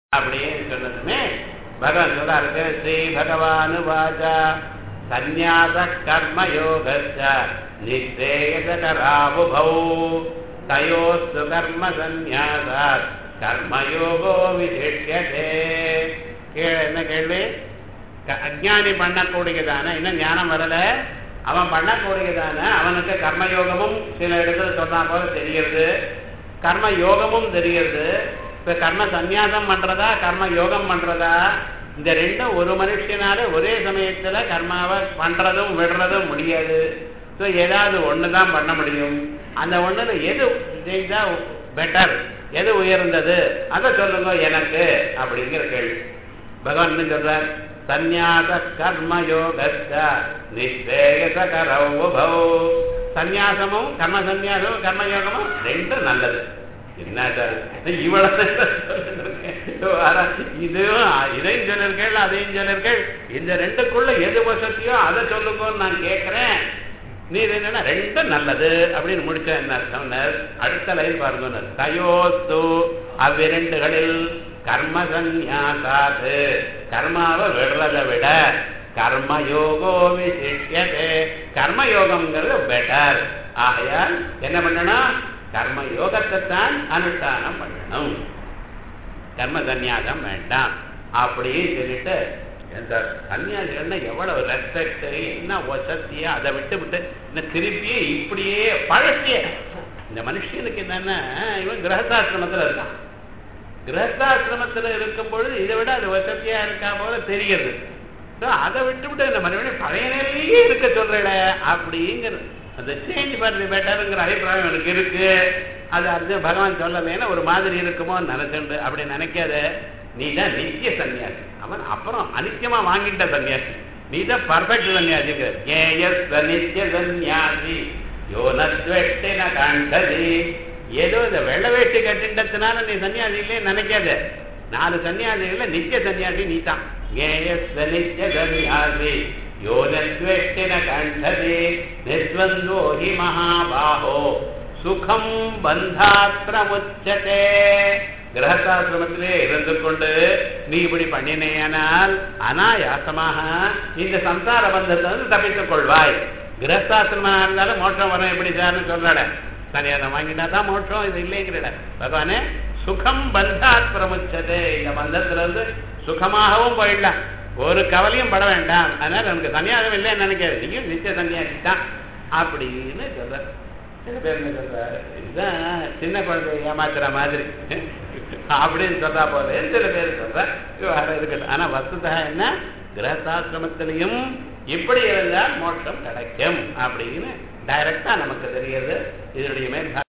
அப்படின்னு சொன்னதுமே பகவான் சொல்றாரு ஸ்ரீ பகவான் வாச்சா சந்நியாச கர்ம யோகச்ச நிச்சேயகராவுபௌ தயோஸ்து கர்ம சந்நியாசாத் கர்மயோகோ விசிஷ்யதே கீழே என்ன கேள்வி க- அஜ்ஞானி பண்ணக்கூடியதான இன்னும் ஞானம் வரல அவன் பண்ணக்கூடியதான அவனுக்கு கர்மயோகமும் சில இடத்துல சொன்னா போல தெரிகிறது கர்ம யோகமும் தெரிகிறது இப்ப கர்ம சந்நியாசம் பண்றதா கர்ம யோகம் பண்றதா இந்த ரெண்டும் ஒரு மனுஷனால ஒரே சமயத்துல கர்மாவை பண்றதும் விடுறதும் முடியாது ஸோ ஏதாவது ஒன்று தான் பண்ண முடியும் அந்த ஒண்ணுல எது செய்தா பெட்டர் எது உயர்ந்தது அதை சொல்லுங்க எனக்கு அப்படிங்கிற கேள்வி பகவான் என்ன சொல்றார் சந்நியாச கர்ம யோகஸ்த நிஸ்வேயச கரௌபௌ சந்நியாசமும் கர்ம சந்நியாசமும் கர்ம யோகமும் ரெண்டும் நல்லது என்ன சார் இவ்வளவு இதுவும் இதையும் சொல்லிருக்கேள் அதையும் சொல்லிருக்கேள் இந்த ரெண்டுக்குள்ள எது வசதியோ அதை சொல்லுங்கன்னு நான் கேட்கிறேன் நீ இது என்னன்னா ரெண்டும் நல்லது அப்படின்னு முடிச்ச என்ன சொன்னார் அடுத்த லைன் பாருங்க தயோஸ்து அவ்விரண்டுகளில் கர்ம சந்நியாசாது கர்மாவை விடுறதை விட கர்மயோகோ விசிஷ்யதே கர்மயோகம்ங்கிறது பெட்டர் ஆகையால் என்ன பண்ணணும் கர்ம யோகத்தை தான் அனுஷ்டானம் பண்ணணும் கர்ம சந்நியாசம் வேண்டாம் அப்படின்னு சொல்லிட்டு இந்த சன்னியாசிகள்னா எவ்வளவு ரெஸ்பெக்ட் என்ன வசதியா அதை விட்டு விட்டு இந்த திருப்பியே இப்படியே பழசிய இந்த மனுஷனுக்கு என்னன்னா இவன் கிரகசாசிரமத்துல இருக்கான் கிரகசாசிரமத்துல இருக்கும் பொழுது இதை விட அது வசதியா இருக்கா போல தெரியுது So, அதை விட்டு விட்டு இந்த மறுபடியும் பழைய நிலையிலேயே இருக்க சொல்றேன் அப்படிங்கிற அந்த சேஞ்ச் பண்ணி பெட்டருங்கிற அபிப்பிராயம் எனக்கு இருக்கு அது அது பகவான் சொல்லலைன்னா ஒரு மாதிரி இருக்குமோ நினைச்சுண்டு அப்படி நினைக்காத நீ தான் நித்திய சன்னியாசி அவன் அப்புறம் அனித்தியமா வாங்கிட்ட சன்னியாசி நீ தான் பர்ஃபெக்ட் சன்னியாசிக்கிற ஏஎஸ் நித்திய சன்னியாசி யோனத்வெட்டின கண்டதி ஏதோ இந்த வெள்ளை வேட்டி கட்டின்றதுனால நீ சன்னியாசி இல்லையே நினைக்காத நாலு சன்னியாசிகள நித்திய சன்னியாசி நீ தான் ஏஎஸ் நித்திய சன்னியாசி யோனத்வெட்டின கண்டதி நிஸ்வந்தோ ஹி மகாபாஹோ சுகம் பந்தாத்திரமுச்சதே கிரகசாசிரமத்திலே இருந்து கொண்டு நீ இப்படி பண்ணினேயானால் அனாயாசமாக இந்த சம்சார பந்தத்தை வந்து தப்பித்துக் கொள்வாய் கிரகசாசிரமா இருந்தாலும் மோட்சம் வரும் எப்படி சார்னு சொல்றாட சனியாதம் வாங்கிட்டா தான் மோட்சம் இது இல்லைங்கிறட பகவானே சுகம் பந்தாத் பிரமுச்சதே இந்த பந்தத்துல இருந்து சுகமாகவும் போயிடலாம் ஒரு கவலையும் பட வேண்டாம் அதனால எனக்கு சன்னியாசம் இல்லைன்னு நினைக்காது நீயும் நித்திய சன்னியாசி தான் அப்படின்னு சொல்ற சில பேர் என்ன சொல்றாரு இதுதான் சின்ன குழந்தை ஏமாத்துற மாதிரி அப்படின்னு சொல்றா போல சில பேர் சொல்ற விவகாரம் இருக்கட்டும் ஆனா வசுதா என்ன கிரகசாசிரமத்திலையும் இப்படி இருந்தால் மோட்சம் கிடைக்கும் அப்படின்னு டைரக்டா நமக்கு தெரியுது இதனுடைய மேல்